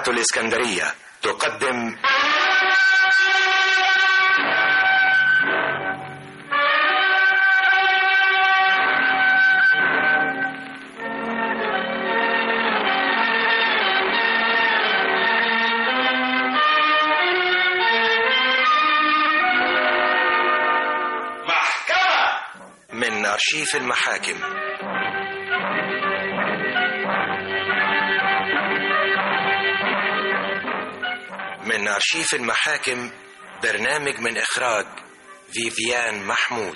إذاعة الإسكندرية تقدم محكمة من أرشيف المحاكم من أرشيف المحاكم برنامج من إخراج فيفيان محمود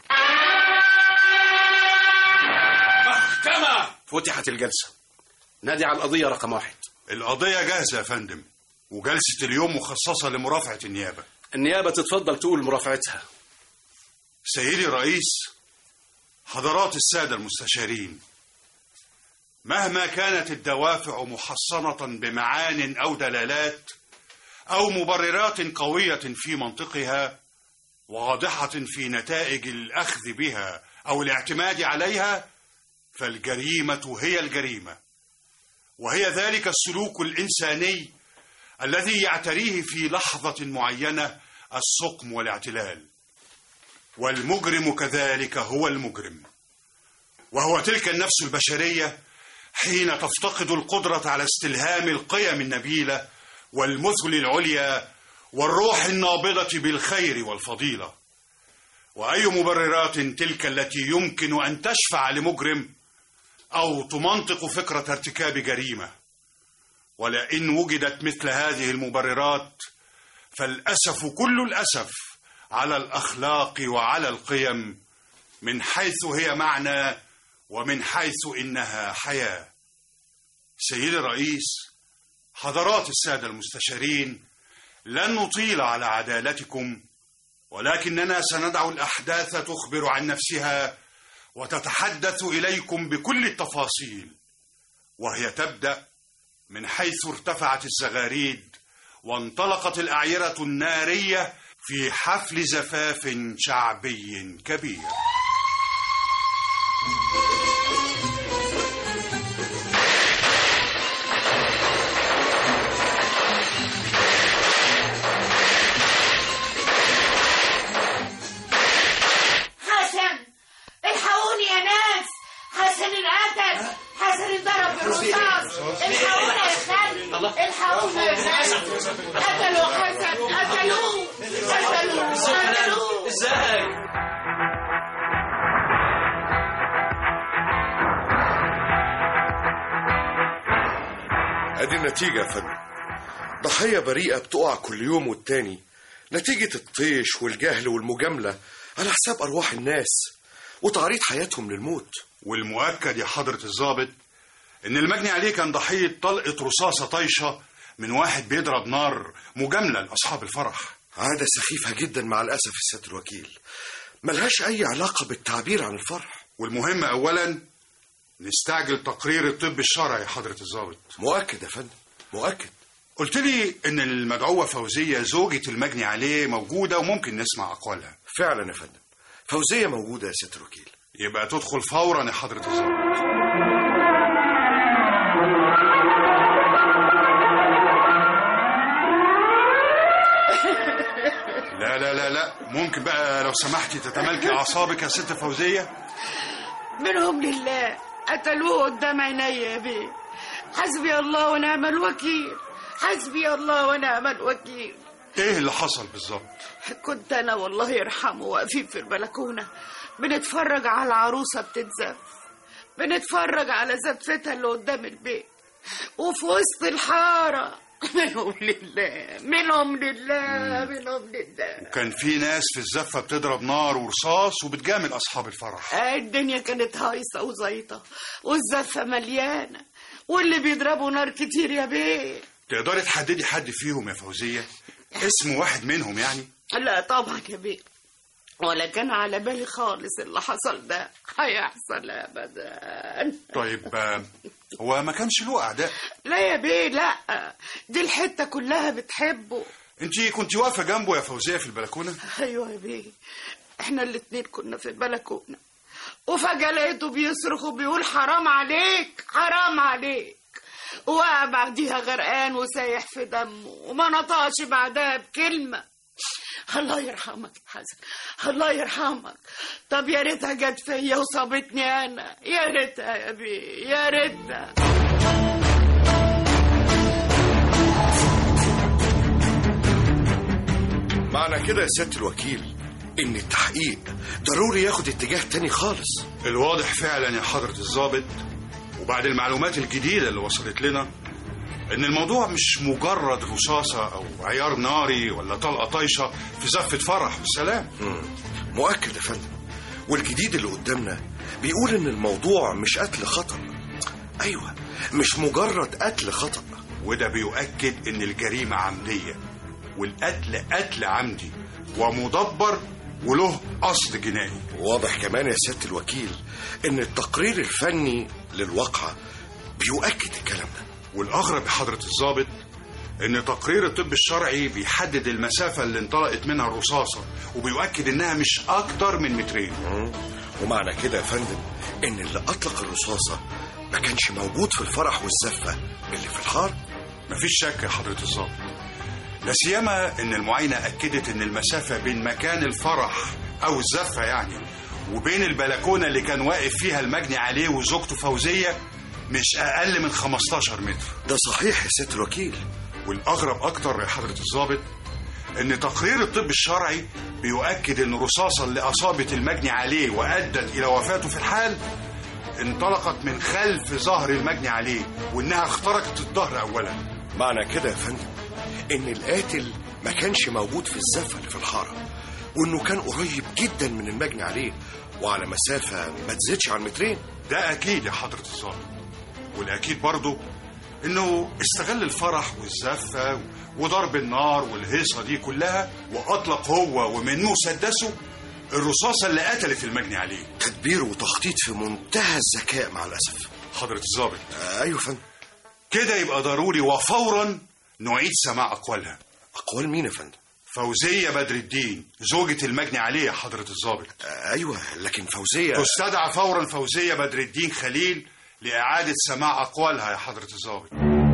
محكمة فتحت الجلسة نادي على القضية رقم واحد القضية جاهزة يا فندم وجلسة اليوم مخصصة لمرافعة النيابة النيابة تتفضل تقول مرافعتها سيدي الرئيس حضرات السادة المستشارين مهما كانت الدوافع محصنة بمعان أو دلالات أو مبررات قوية في منطقها واضحة في نتائج الأخذ بها أو الاعتماد عليها فالجريمة هي الجريمة وهي ذلك السلوك الإنساني الذي يعتريه في لحظة معينة السقم والاعتلال والمجرم كذلك هو المجرم وهو تلك النفس البشرية حين تفتقد القدرة على استلهام القيم النبيلة والمثل العليا والروح النابضة بالخير والفضيلة وأي مبررات تلك التي يمكن أن تشفع لمجرم أو تمنطق فكرة ارتكاب جريمة ولئن وجدت مثل هذه المبررات فالأسف كل الأسف على الأخلاق وعلى القيم من حيث هي معنى ومن حيث إنها حياة سيدي الرئيس حضرات السادة المستشارين لن نطيل على عدالتكم ولكننا سندع الأحداث تخبر عن نفسها وتتحدث إليكم بكل التفاصيل وهي تبدأ من حيث ارتفعت الزغاريد وانطلقت الأعيرة النارية في حفل زفاف شعبي كبير حسن الحقوني يا ناس حسن القتل حسن اتضرب بالرصاص الحقونا يا خالد الحقونا يا خالد قتلوا حسن قتلوه قتلوه قتلوه ازاي ادي النتيجة يا فندم ضحية بريئة بتقع كل يوم والتاني نتيجة الطيش والجهل والمجاملة على حساب أرواح الناس وتعريض حياتهم للموت والمؤكد يا حضرة الضابط إن المجني عليه كان ضحية طلقة رصاصة طايشة من واحد بيضرب نار مجاملة لأصحاب الفرح عادة سخيفة جدا مع الأسف السيد الوكيل ملهاش أي علاقة بالتعبير عن الفرح والمهم أولا نستعجل تقرير الطب الشرعي يا حضرة الضابط مؤكد يا فندم مؤكد قلت لي إن المدعوة فوزية زوجة المجني عليه موجودة وممكن نسمع أقوالها فعلا يا فندم فوزية موجودة يا سيد الوكيل يبقى تدخل فورا يا حضرة الضابط لا لا لا لا ممكن بقى لو سمحتي تتمالكي أعصابك يا ست فوزية منهم لله قتلوه قدام عيني يا بيه حسبي الله ونعم الوكيل حسبي الله ونعم الوكيل إيه اللي حصل بالظبط كنت انا والله يرحمه واقفين في البلكونه بنتفرج على العروسه بتتزف بنتفرج على زفتها اللي قدام البيت وفي وسط الحاره منهم لله منهم لله منهم لله كان في ناس في الزفة بتضرب نار ورصاص وبتجامل أصحاب الفرح آه، الدنيا كانت هايصه وزيطه والزفه مليانه واللي بيضربوا نار كتير يا بيه تقدري تحددي حد فيهم يا فوزية اسم واحد منهم يعني لا طبعا يا بيه ولا كان على بالي خالص اللي حصل ده هيحصل ابدا طيب آه، هو ما كانش له أعداء لا يا بيه لا دي الحته كلها بتحبه انت كنت واقفة جنبه يا فوزية في البلكونة ايوه يا بيه احنا الاتنين كنا في البلكونه وفجاه لقيته بيصرخ وبيقول حرام عليك حرام عليك وقع بعديها غرقان وسايح في دمه وما نطقش بعدها بكلمة الله يرحمك يا حسن الله يرحمك طب يا ريتها جت فيا وصابتني انا يا ريتها يا بيه يا ريتها معنى كده يا سيادة الوكيل إن التحقيق ضروري ياخد اتجاه تاني خالص الواضح فعلا يا حضرة الضابط وبعد المعلومات الجديدة اللي وصلت لنا إن الموضوع مش مجرد رصاصة أو عيار ناري ولا طلقة طايشة في زفة فرح والسلام مؤكد يا فندم والجديد اللي قدامنا بيقول إن الموضوع مش قتل خطأ أيوة مش مجرد قتل خطأ وده بيؤكد إن الجريمة عمدية والقتل قتل عمدي ومدبر وله قصد جنائي واضح كمان يا سيادة الوكيل إن التقرير الفني للواقعة بيؤكد الكلام ده والأغرب يا حضرة الضابط إن تقرير الطب الشرعي بيحدد المسافة اللي انطلقت منها الرصاصة وبيؤكد إنها مش أكتر من مترين مم. ومعنى كده يا فندم إن اللي أطلق الرصاصة ما كانش موجود في الفرح والزفة اللي في الحار مفيش شك يا حضرة الضابط لا سيما إن المعاينة أكدت إن المسافة بين مكان الفرح أو الزفة يعني وبين البلكونة اللي كان واقف فيها المجني عليه وزوجته فوزية مش أقل من 15 متر ده صحيح يا سيادة الوكيل والأغرب أكتر يا حضرة الضابط إن تقرير الطب الشرعي بيؤكد إن الرصاصة اللي أصابت المجني عليه وأدت إلى وفاته في الحال انطلقت من خلف ظهر المجني عليه وإنها اخترقت الظهر أولا معنى كده يا فندم إن القاتل ما كانش موجود في الزفة اللي في الحارة وإنه كان قريب جدا من المجني عليه وعلى مسافة ما تزيدش عن مترين ده أكيد يا حضرة الضابط والأكيد برضه إنه استغل الفرح والزفة وضرب النار والهيصة دي كلها وأطلق هو ومن مسدسه الرصاصة اللي قتلت المجني عليه تدبير وتخطيط في منتهى الذكاء مع الأسف حضرة الضابط آه أيوة يا فندم كده يبقى ضروري وفورا نعيد سماع أقوالها أقوال مين يا فندم فوزية بدر الدين زوجة المجني عليه يا حضرة الضابط آه أيوة لكن فوزية تستدعى فورا فوزية بدر الدين خليل لإعادة سماع أقوالها يا حضرة الضابط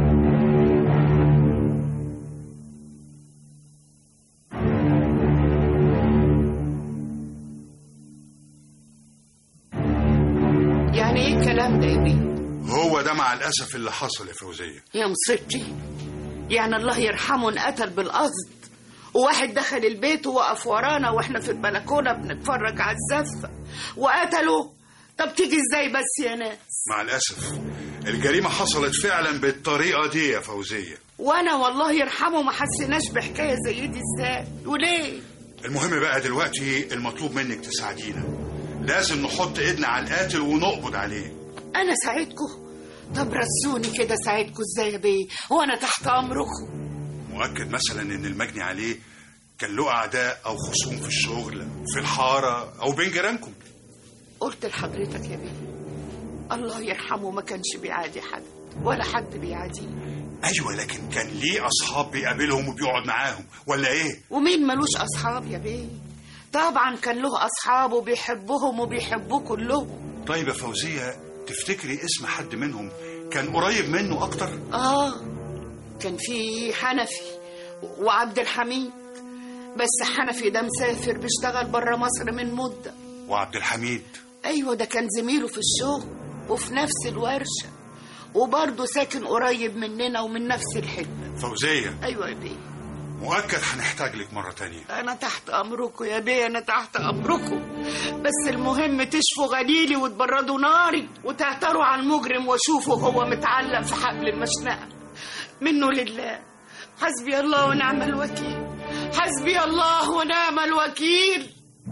يعني ايه الكلام ده يا بيه هو ده مع الأسف اللي حصل يا فوزية يا مصيبتي يعني الله يرحمه انقتل بالقصد وواحد دخل البيت ووقف ورانا واحنا في البلكونه بنتفرج على الزفه وقتله طب تيجي ازاي بس يا ناس مع الأسف الجريمة حصلت فعلا بالطريقة دي يا فوزية وانا والله يرحمه ما حسيناش بحكايه زي دي ازاي وليه المهم بقى دلوقتي المطلوب منك تساعدينا لازم نحط ايدنا على القاتل ونقبض عليه انا ساعدكم طب رسوني كده ساعدكم ازاي يا بيه وانا تحت امركم مؤكد مثلا ان المجني عليه كان له اعداء او خصوم في الشغل في الحاره او بين جيرانكم قلت لحضرتك يا بيه الله يرحمه ما كانش بيعادي حد ولا حد بيعاديه ايوه لكن كان ليه اصحاب بيقابلهم وبيقعد معاهم ولا ايه ومين ملوش اصحاب يا بيه طبعا كان له اصحاب وبيحبهم وبيحبوه كلهم طيب يا فوزيه تفتكري اسم حد منهم كان قريب منه اكتر اه كان في حنفي وعبد الحميد بس حنفي ده مسافر بيشتغل بره مصر من مده وعبد الحميد ايوه ده كان زميله في الشغل وفي نفس الورشه وبرضه ساكن قريب مننا ومن نفس الحته فوزيه ايوه يا بيه مؤكد هنحتاج لك مره تانية انا تحت امركم يا بيه انا تحت امركم بس المهم تشفوا غليلي وتبردوا ناري وتعتروا على المجرم واشوفه هو متعلق في حبل المشنقه منه لله حسبي الله ونعم الوكيل حسبي الله ونعم الوكيل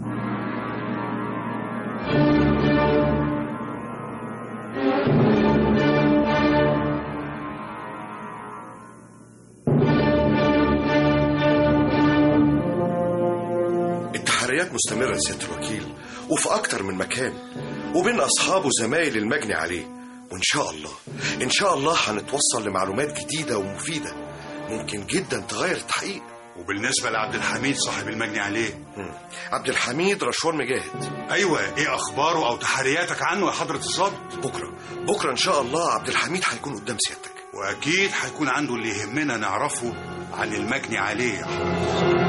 التحريات مستمرة يا سيادة الوكيل وفي أكتر من مكان وبين أصحابه زمايل المجني عليه وإن شاء الله إن شاء الله هنتوصل لمعلومات جديدة ومفيدة ممكن جدا تغير التحقيق وبالنسبه لعبد الحميد صاحب المجني عليه مم. عبد الحميد رشوان مجاهد ايوه ايه اخباره او تحرياتك عنه يا حضره الضابط بكرة بكرة إن شاء الله عبد الحميد هيكون قدام سيادتك واكيد هيكون عنده اللي يهمنا نعرفه عن المجني عليه يا حضرة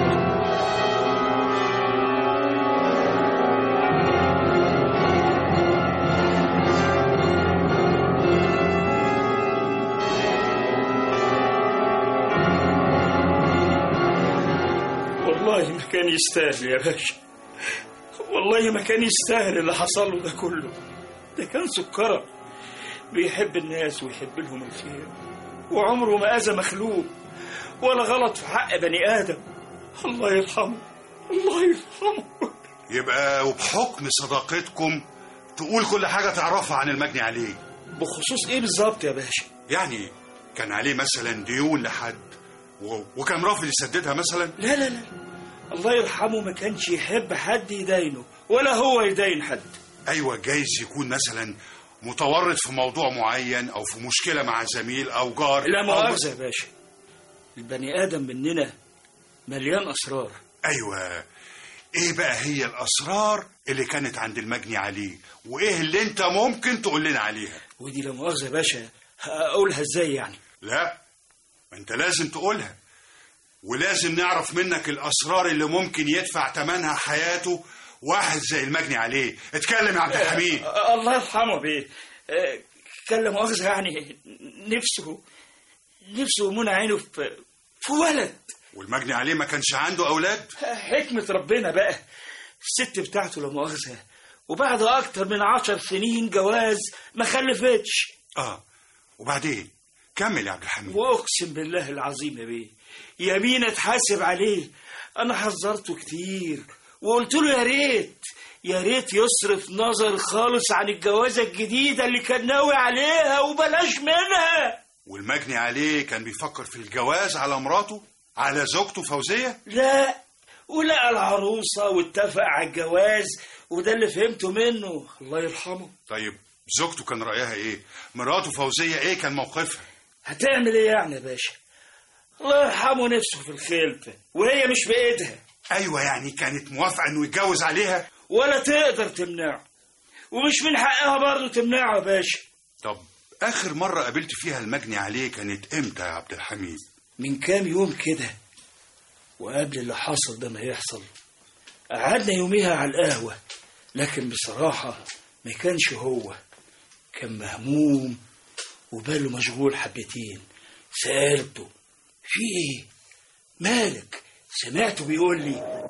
والله ما كان يستاهل يا باشا والله ما كان يستاهل اللي حصل له ده كله ده كان سكرة بيحب الناس ويحب لهم الخير وعمره ما أذى مخلوق ولا غلط في حق بني آدم الله يرحمه الله يرحمه يبقى وبحكم صداقتكم تقول كل حاجة تعرفها عن المجني عليه بخصوص إيه بالظبط يا باشا يعني كان عليه مثلا ديون لحد و... وكان رافض يسددها مثلا لا لا لا الله يرحمه ما كانش يحب حد يدينه ولا هو يدين حد ايوه جايز يكون مثلا متورط في موضوع معين او في مشكله مع زميل او جار لا أو- مؤاخذة يا باشا البني آدم مننا مليان أسرار ايوه ايه بقى هي الاسرار اللي كانت عند المجني عليه وايه اللي انت ممكن تقول لنا عليها ودي لا مؤاخذة يا باشا هقولها ازاي يعني لا ما انت لازم تقولها ولازم نعرف منك الاسرار اللي ممكن يدفع ثمنها حياته واحد زي المجني عليه اتكلم يا عبد الحميد آه، الله يرحمه بيه آه، كان لا مؤاخذة يعني نفسه نفسه منى عينه في في ولد والمجني عليه ما كانش عنده اولاد حكمة ربنا بقى الست بتاعته لا مؤاخذة وبعد أكتر من عشر سنين جواز ما خلفتش اه وبعدين كمل يا عبد الحميد واقسم بالله العظيم يا بيه يمين اتحاسب عليه انا حذرته كتير وقلت له يا ريت يا ريت يصرف نظر خالص عن الجوازه الجديده اللي كان ناوي عليها وبلاش منها والمجني عليه كان بيفكر في الجواز على مراته على زوجته فوزيه لا ولقى العروسه واتفق على الجواز وده اللي فهمته منه الله يرحمه طيب زوجته كان رايها ايه مراته فوزيه ايه كان موقفها هتعمل ايه يعني يا باشا الله يرحمه نفسه في الخلفه وهي مش بايدها ايوه يعني كانت موافقه انه يتجوز عليها ولا تقدر تمنعه ومش من حقها برضه تمنعه يا باشا طب اخر مره قابلت فيها المجني عليه كانت امتى يا عبد الحميد من كام يوم كده وقبل اللي حصل ده ما يحصل قعدنا يوميها على القهوة لكن بصراحة ما كانش هو كان مهموم وباله مشغول حبتين سألته في ايه مالك سمعته بيقول لي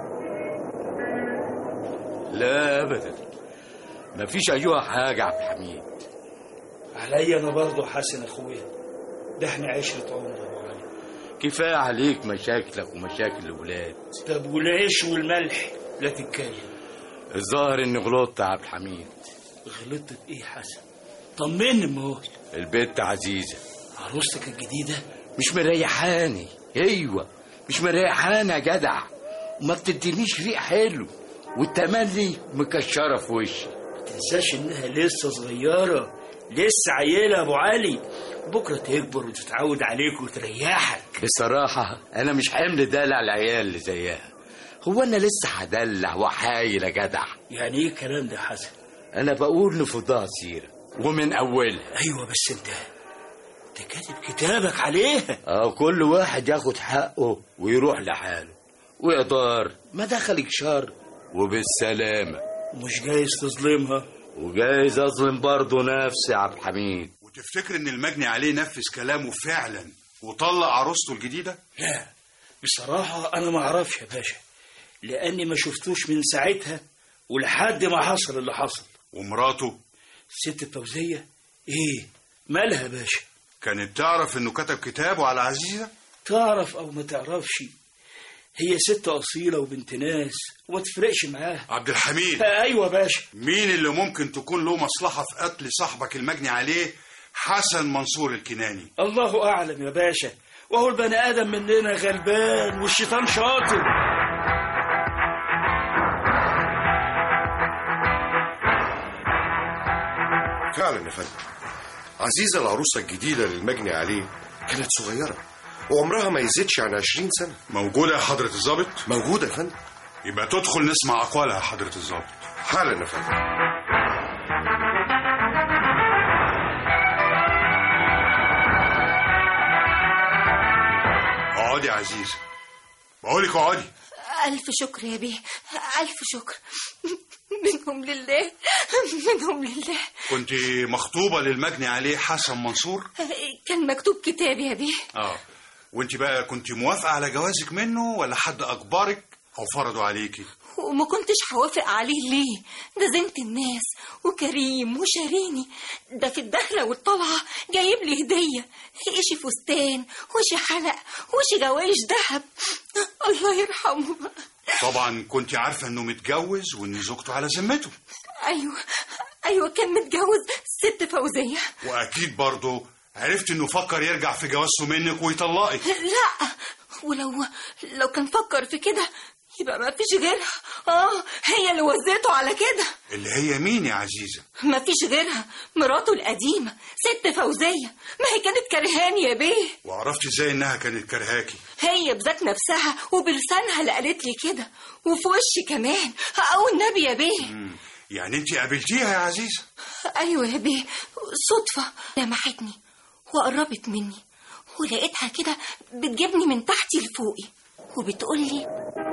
لا ابدا مفيش ايها حاجه عبد الحميد عليا انا برضه حسن اخويا ده احنا عشرة عمر يا أبو علي كفايه عليك مشاكلك ومشاكل الولاد طب والعيش والملح لا تتكلم الظاهر اني غلطت يا عبد الحميد غلطت في ايه حسن طمني موت البنت عزيزه عروستك الجديدة مش مريحاني ايوه مش مريحاني يا جدع وما بتدينيش ريق حلو والتملي مكشره في وشي تنساش انها لسه صغيرة لسه عيلة يا ابو علي بكرة تكبر وتتعود عليك وتريحك بصراحة أنا مش حمل دلع العيال اللي زيها هو أنا لسه هدلع وحايل يا جدع يعني ايه الكلام ده يا حسن أنا بقول نفضها سيرة ومن أولها ايوه بس انت انت كاتب كتابك عليها أه كل واحد ياخد حقه ويروح لحاله ويقدر ما دخلك شر وبالسلامة مش جايز تظلمها وجايز أظلم برضه نفسي يا عبد الحميد وتفتكر ان المجني عليه نفذ كلامه فعلا وطلق عروسته الجديده لا بصراحة أنا ما أعرفش يا باشا لأني ما شفتوش من ساعتها ولحد ما حصل اللي حصل ومراته الست الفوزية إيه مالها يا باشا كانت تعرف انه كتب كتابه على عزيزه تعرف أو ما تعرفش هي ست أصيلة وبنت ناس وما تفرقش معاها عبد الحميد أيوة يا باشا مين اللي ممكن تكون له مصلحه في قتل صاحبك المجني عليه حسن منصور الكناني الله أعلم يا باشا وهو البني آدم مننا غلبان والشيطان شاطر فعلا يا فندم عزيزة العروسة الجديدة للمجني عليه كانت صغيرة وعمرها ما يزيدش عن 20 سنة موجوده يا حضره الضابط موجودة يا فندم يبقى تدخل نسمع اقوالها يا حضره الضابط حالا يا فندم اقعدي يا عزيزة بقولك اقعدي ألف شكر يا بيه ألف شكر منهم لله منهم لله كنت مخطوبة للمجني عليه حسن منصور كان مكتوب كتابي يا بيه اه وانت بقى كنت موافقة على جوازك منه ولا حد اجبرك او فرضوا عليكي وما كنتش هوافق عليه ليه ده زينة الناس وكريم وشاريني ده في الدخلة والطلعة جايب لي هدية إيشي فستان وشي حلق وشي جوايش دهب الله يرحمه بقى طبعا كنت عارفة انه متجوز وان زوجته على ذمته أيوة أيوة كان متجوز ست فوزية واكيد برضه عرفت انه فكر يرجع في جوازه منك ويطلقك لا ولو لو كان فكر في كده يبقى ما فيش غيرها اه هي اللي وزيته على كده اللي هي مين يا عزيزة ما فيش غيرها مراته القديمة ست فوزية ما هي كانت كرهاني يا بيه وعرفت ازاي انها كانت كرهاكي هي بذات نفسها وبلسانها اللي قالت لي كده وفي وشي كمان او النبي يا بيه مم. يعني انت قابلتيها يا عزيزة ايوه يا بيه صدفة لمحتني وقربت مني ولقيتها كده بتجيبني من تحتي لفوقي وبتقولي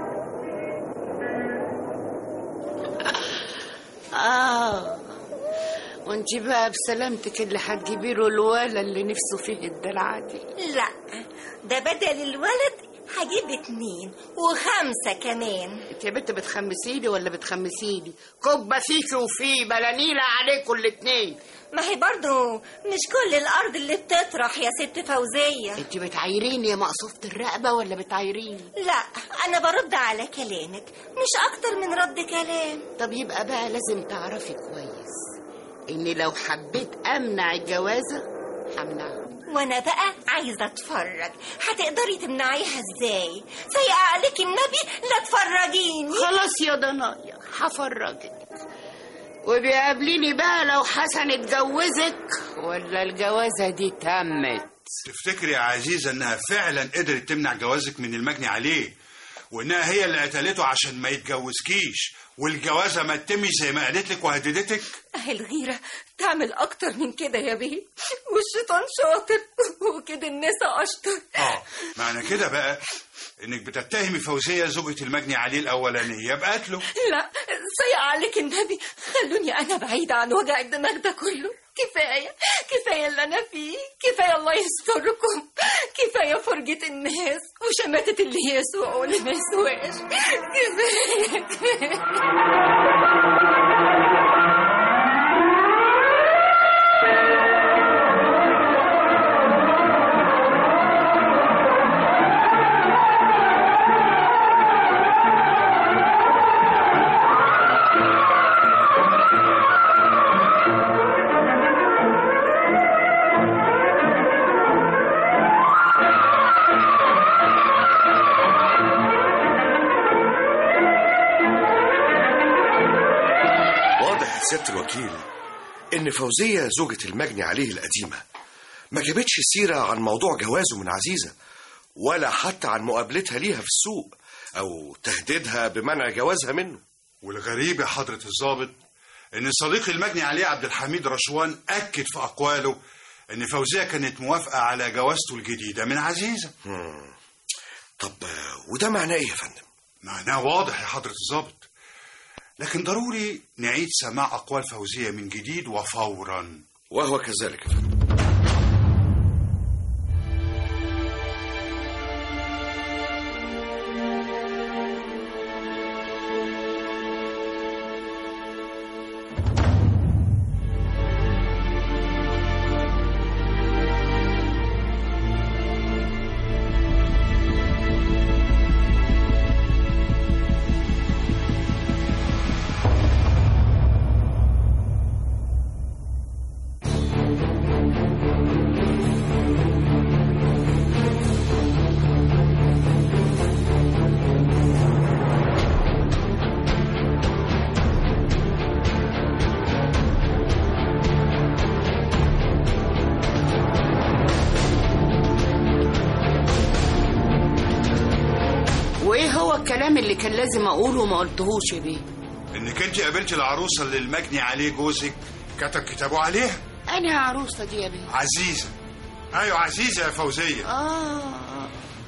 آه وانت بقى بسلامتك اللي هتجيبي له الولا اللي نفسه فيه الدلع دي لا ده بدل الولد هجيب اتنين وخمسة كمان انت يا بنت بتخمسيني ولا بتخمسيني كبة فيكي وفيه بلانيلة عليكم الاتنين ما هي برضو مش كل الأرض اللي بتطرح يا ست فوزية انت بتعايريني يا مقصوفة الرقبة ولا بتعايريني لا أنا برد على كلامك مش أكتر من رد كلام طب يبقى بقى لازم تعرفي كويس ان لو حبيت امنع الجوازة همنعها وأنا بقى عايزة أتفرج هتقدري تمنعيها إزاي سيء عليك النبي لا تفرجيني خلاص يا ضنايا هفرجك وبيقابليني بقى لو حسن اتجوزك ولا الجوازة دي تمت تفتكري يا عزيزة انها فعلا قدرت تمنع جوازك من المجني عليه وانها هي اللي قتلته عشان ما يتجوزكيش والجوازة ما تتمش زي ما قالت لك وهددتك أهي الغيرة تعمل أكتر من كده يا بيه والشيطان شاطر وكده الناس أشطر اه معنى كده بقى انك بتتهمي فوزية زوجة المجني عليه الاولانية بقتله لا سيء عليك النبي خلوني أنا بعيدة عن وجع الدماغ ده كله كفاية كفاية اللي أنا فيه كفاية الله يستركم كفاية فرجة الناس وشماتة اللي يسوع واللي ما يسواش كفاية كفاية واضح يا سيادة الوكيل إن فوزية زوجة المجني عليه القديمة ما جابتش سيرة عن موضوع جوازه من عزيزة ولا حتى عن مقابلتها ليها في السوق أو تهديدها بمنع جوازها منه والغريب يا حضرة الضابط ان صديق المجني عليه عبد الحميد رشوان اكد في اقواله ان فوزية كانت موافقة على جوازته الجديدة من عزيزة طب آه، وده معناه إيه يا فندم؟ معناه واضح يا حضرة الضابط لكن ضروري نعيد سماع أقوال فوزية من جديد وفورا وهو كذلك يا فندم وايه هو الكلام اللي كان لازم اقوله وما قلتهوش يا بيه انك انت قابلت العروسة اللي المجني عليه جوزك كتب كتابه عليها انا عروسه دي يا بيه عزيزة ايوه عزيزة يا فوزية اه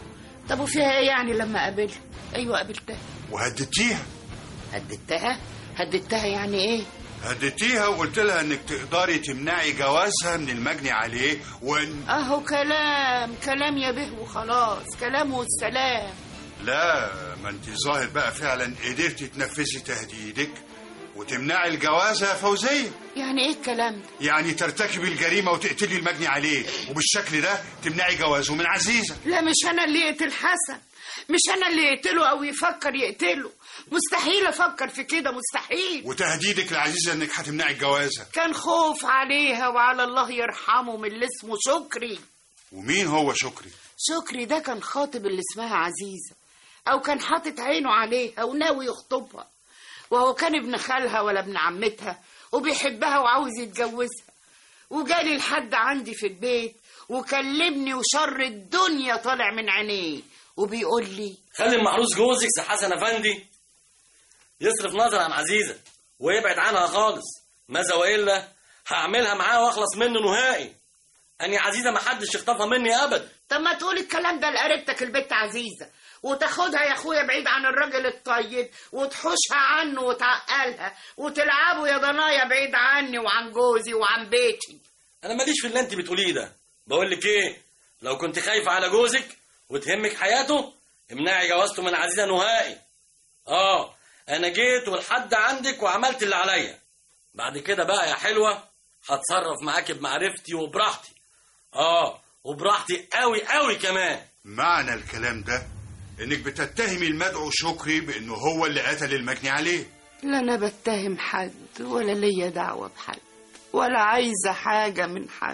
طب وفيها ايه يعني لما قابلها ايوه قابلتها وهددتيها هددتها هددتها يعني ايه هددتيها وقلت لها انك تقدري تمنعي جوازها من المجني عليه وان اهو كلام كلام يا به وخلاص كلام والسلام لا ما انت ظاهر بقى فعلا قدرتي تنفذي تهديدك وتمنعي الجواز يا فوزيه يعني ايه الكلام ده يعني ترتكبي الجريمه وتقتلي المجني عليه وبالشكل ده تمنعي جوازه من عزيزه لا مش انا اللي يقتل حسن مش انا اللي يقتله او يفكر يقتله مستحيل افكر في كده مستحيل وتهديدك لعزيزه انك هتمنعي جوازها كان خوف عليها وعلى الله يرحمه من اللي اسمه شكري ومين هو شكري شكري ده كان خاطب اللي اسمها عزيزة أو كان حاطط عينه عليها وناوي يخطبها وهو كان ابن خالها ولا ابن عمتها وبيحبها وعاوز يتجوزها وجالي لحد عندي في البيت وكلمني وشر الدنيا طالع من عينيه وبيقول لي خلي المحروس جوزك سي حسن افندي يصرف نظر عن عزيزه ويبعد عنها خالص ماذا والا هعملها معاه واخلص منه نهائي اني عزيزه ما حدش يخطفها مني ابدا طب ما تقول الكلام ده لقريبتك البت عزيزة وتاخدها يا اخويا بعيد عن الراجل الطيب وتحوشها عنه وتعقلها وتلعبوا يا ضنايا بعيد عني وعن جوزي وعن بيتي انا ماليش في اللي انت بتقوليه ده بقول لك ايه لو كنت خايفه على جوزك وتهمك حياته امنعي جوازته من عزيزه نهائي اه انا جيت ولحد عندك وعملت اللي عليا بعد كده بقى يا حلوه هتصرف معاكي بمعرفتي وبراحتي اه وبراحتي قوي قوي كمان معنى الكلام ده انك بتتهمي المدعو شكري بانه هو اللي قتل المجني عليه لا انا بتهم حد ولا ليا دعوه بحد ولا عايزه حاجه من حد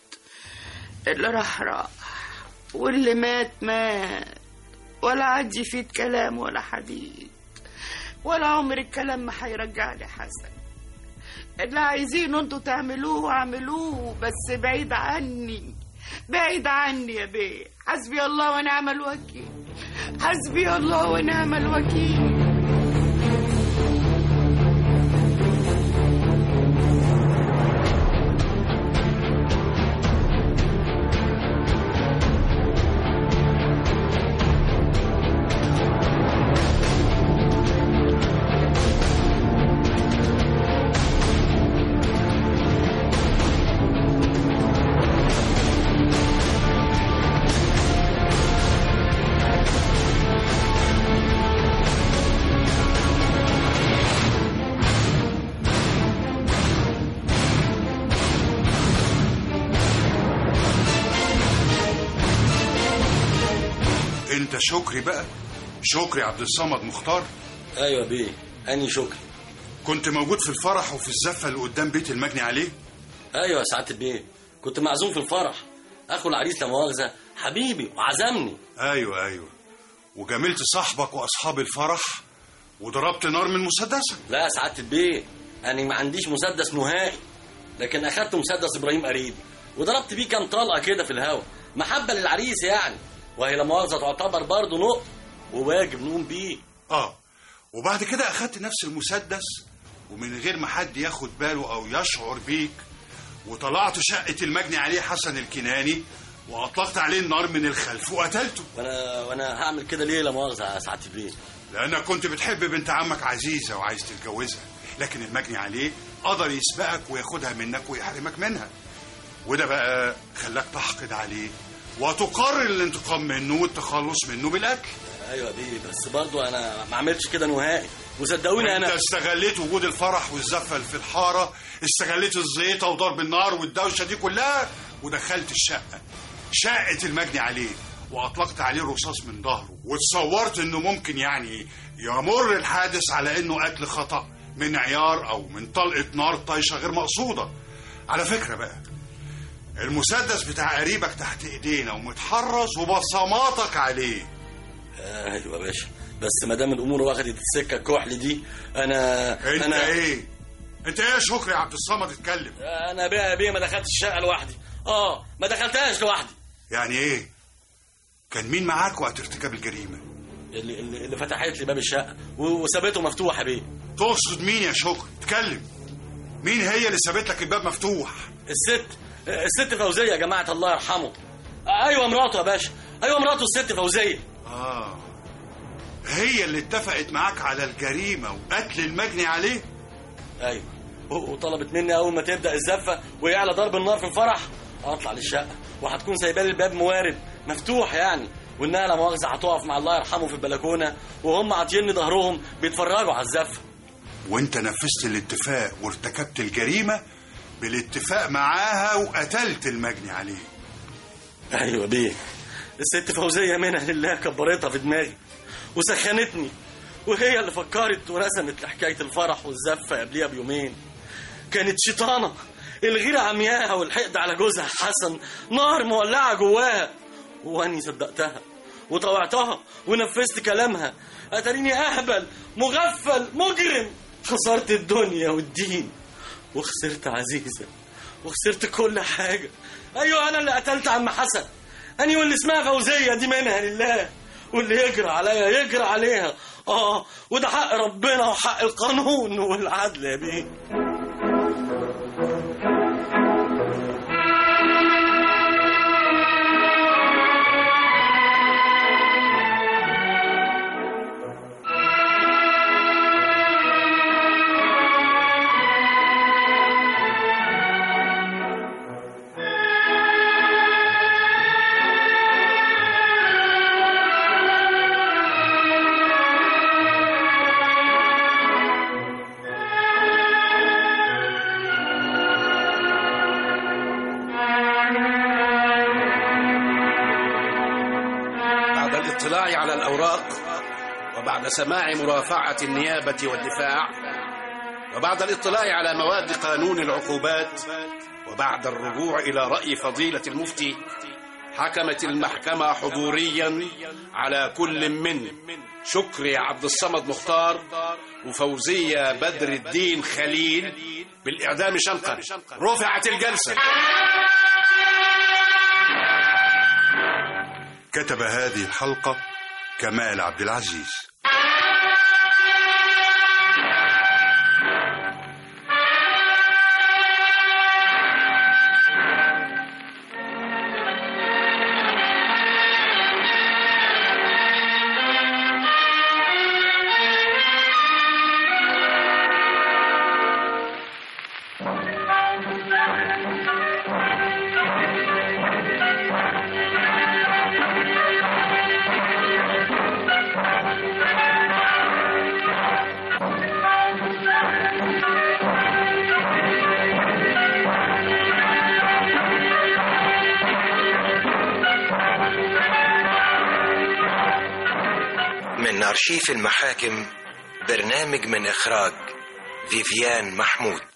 اللي راح راح واللي مات مات ولا عاد يفيد كلام ولا حديث ولا عمر الكلام ما هيرجع لي حسن اللي عايزينه انتوا تعملوه اعملوه بس بعيد عني بعيد عني يا بيه حسبي الله ونعم الوكيل حسبي الله ونعم الوكيل انت شكري بقى شكري عبد الصمد مختار ايوه بيه اني شكري كنت موجود في الفرح وفي الزفه اللي قدام بيت المجني عليه ايوه يا سعاده البيه كنت معزوم في الفرح اخو العريس لا مؤاخذه حبيبي وعزمني ايوه ايوه وجاملت صاحبك واصحاب الفرح وضربت نار من مسدسك لا يا سعاده البيه انا ما عنديش مسدس نهائي لكن اخدت مسدس ابراهيم قريب وضربت بيه كام طلقه كده في الهوا محبه للعريس يعني وهي لا مؤاخذه تعتبر برضه نقط وواجب نقوم بيه اه وبعد كده اخدت نفس المسدس ومن غير ما حد ياخد باله او يشعر بيك وطلعت شقه المجني عليه حسن الكناني واطلقت عليه النار من الخلف وقتلته وانا وانا هعمل كده ليه لا مؤاخذه يا سعاده البيه لانك كنت بتحب بنت عمك عزيزه وعايز تتجوزها لكن المجني عليه قدر يسبقك وياخدها منك ويحرمك منها وده بقى خلاك تحقد عليه وتقرر الانتقام منه والتخلص منه بالقتل ايوه بيه بس برضه انا ما عملتش كده نهائي وصدقوني انت انا استغليت وجود الفرح والزفه اللي في الحاره استغليت الزيطه وضرب النار والدوشه دي كلها ودخلت الشقه شقه المجني عليه واطلقت عليه رصاص من ظهره وتصورت انه ممكن يعني يمر الحادث على انه قتل خطا من عيار او من طلقه نار طايشه غير مقصوده على فكره بقى المسدس بتاع قريبك تحت ايدينا ومتحرز وبصماتك عليه ايوه يا باشا بس ما دام الامور واخدت السكه الكحل دي انا انت انا ايه انت ايه يا شكري يا عبد الصمد اتكلم انا بيه بيه ما دخلتش الشقه لوحدي اه ما دخلتهاش لوحدي يعني ايه كان مين معاك وقت ارتكاب الجريمه اللي, اللي اللي فتحت لي باب الشقه و- وسابته مفتوح يا بيه تقصد مين يا شكري اتكلم مين هي اللي سابت لك الباب مفتوح الست الست فوزيه يا جماعه الله يرحمه ايوه مراته يا باشا ايوه مراته الست فوزيه اه هي اللي اتفقت معاك على الجريمة وقتل المجني عليه ايوه و- وطلبت مني اول ما تبدا الزفه ويعلى ضرب النار في الفرح اطلع للشقه وهتكون سايبه لي الباب موارب مفتوح يعني وانها لا مؤاخذه هتقف مع الله يرحمه في البلكونه وهم عاطيني ظهرهم بيتفرجوا على الزفه وانت نفذت الاتفاق وارتكبت الجريمة بالاتفاق معاها وقتلت المجني عليه ايوه بيه الست فوزيه منها لله كبرتها في دماغي وسخنتني وهي اللي فكرت ورسمت لحكايه الفرح والزفه قبليها بيومين كانت شيطانه الغيره عمياها والحقد على جوزها حسن نار مولعه جواها واني صدقتها وطوعتها ونفذت كلامها اتريني اهبل مغفل مجرم خسرت الدنيا والدين وخسرت عزيزه وخسرت كل حاجه ايوه انا اللي قتلت عم حسن اني واللي اسمها فوزيه دي منها لله واللي يجرى عليا يجرى عليها اه وده حق ربنا وحق القانون والعدل يا بيه بعد الاطلاع على الأوراق وبعد سماع مرافعة النيابة والدفاع وبعد الاطلاع على مواد قانون العقوبات وبعد الرجوع إلى رأي فضيلة المفتي حكمت المحكمة حضوريا على كل من شكري عبد الصمد مختار وفوزية بدر الدين خليل بالإعدام شنقا رفعت الجلسة كتب هذه الحلقة كمال عبد العزيز من أرشيف المحاكم برنامج من إخراج فيفيان محمود